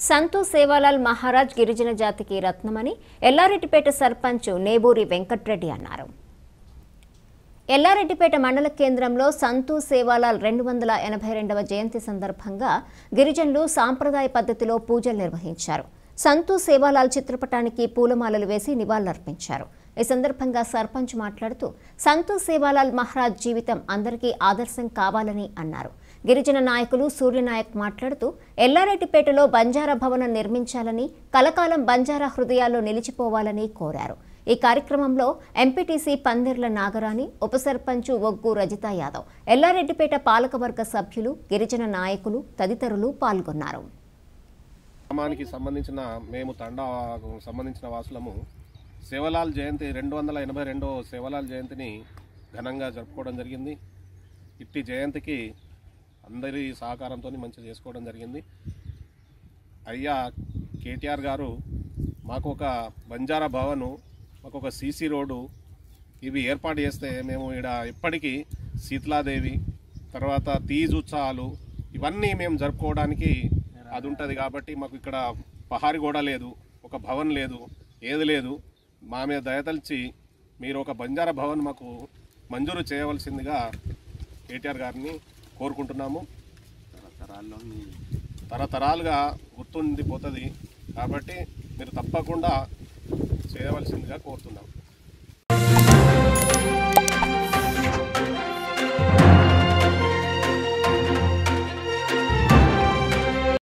సంతు సేవాలాల్ మహారాజ్ గిరిజన జాతికి రత్నమని ఎల్లారెడ్డిపేట సర్పంచ్ నేబూరి వెంకట్రెడ్డి అన్నారు ఎల్లారెడ్డిపేట మండల కేంద్రంలో సంతు సేవాలాల్ రెండు వందల ఎనభై రెండవ జయంతి సందర్భంగా గిరిజనులు సాంప్రదాయ పద్ధతిలో పూజలు నిర్వహించారు సంతు సేవాలాల్ చిత్రపటానికి పూలమాలలు వేసి నివాళులర్పించారు ఈ సందర్భంగా సర్పంచ్ మాట్లాడుతూ సంతు సేవాలాల్ మహారాజ్ జీవితం అందరికీ ఆదర్శం కావాలని అన్నారు గిరిజన నాయకులు సూర్యనాయక్ మాట్లాడుతూ ఎల్లారెడ్డిపేటలో బంజారా భవనం నిర్మించాలని కలకాలం బంజారా హృదయాల్లో నిలిచిపోవాలని కోరారు ఈ కార్యక్రమంలో ఎంపీటీసీ పందిర్ల నాగరాణి ఉప సర్పంచ్ ఒగ్గు రజిత యాదవ్ ఎల్లారెడ్డిపేట పాలకవర్గ సభ్యులు గిరిజన నాయకులు తదితరులు పాల్గొన్నారు గ్రామానికి సంబంధించిన మేము తండా సంబంధించిన వాసులము సేవలాల్ జయంతి రెండు వందల ఎనభై రెండో సేవలాల్ జయంతిని ఘనంగా జరుపుకోవడం జరిగింది ఇట్టి జయంతికి అందరి సహకారంతో మంచిగా చేసుకోవడం జరిగింది అయ్యా కేటీఆర్ గారు మాకు ఒక బంజారా భవను మాకు ఒక సీసీ రోడ్డు ఇవి ఏర్పాటు చేస్తే మేము ఇక్కడ ఎప్పటికీ శీతలాదేవి తర్వాత తీజ్ ఉత్సవాలు ఇవన్నీ మేము జరుపుకోవడానికి అది ఉంటుంది కాబట్టి మాకు ఇక్కడ పహారి గోడ లేదు ఒక భవన్ లేదు ఏది లేదు మా మీద దయతలిచి మీరు ఒక బంజారా భవన్ మాకు మంజూరు చేయవలసిందిగా కేటీఆర్ గారిని కోరుకుంటున్నాము తరతరాలుగా గుర్తుండిపోతుంది కాబట్టి మీరు తప్పకుండా చేయవలసిందిగా కోరుతున్నాం